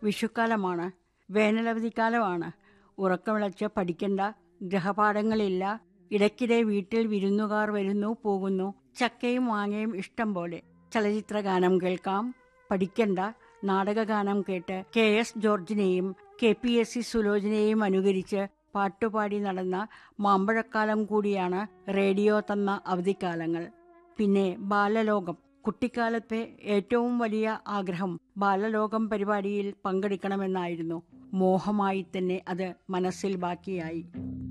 വിഷുക്കാലമാണ് വേനലവധിക്കാലമാണ് ഉറക്കമിളച്ച് പഠിക്കേണ്ട ഗ്രഹപാഠങ്ങളില്ല ഇടയ്ക്കിടെ വീട്ടിൽ വിരുന്നുകാർ വരുന്നു പോകുന്നു ചക്കയും മാങ്ങയും ഇഷ്ടം പോലെ ചലച്ചിത്ര ഗാനം കേൾക്കാം പഠിക്കണ്ട നാടകഗാനം കേട്ട് കെ എസ് ജോർജിനെയും കെ പി എസ് സി സുലോചനയെയും അനുകരിച്ച് പാട്ടുപാടി നടന്ന മാമ്പഴക്കാലം കൂടിയാണ് റേഡിയോ തന്ന അവധിക്കാലങ്ങൾ പിന്നെ ബാലലോകം കുട്ടിക്കാലത്തെ ഏറ്റവും വലിയ ആഗ്രഹം ബാലലോകം പരിപാടിയിൽ പങ്കെടുക്കണമെന്നായിരുന്നു മോഹമായി തന്നെ അത് മനസ്സിൽ ബാക്കിയായി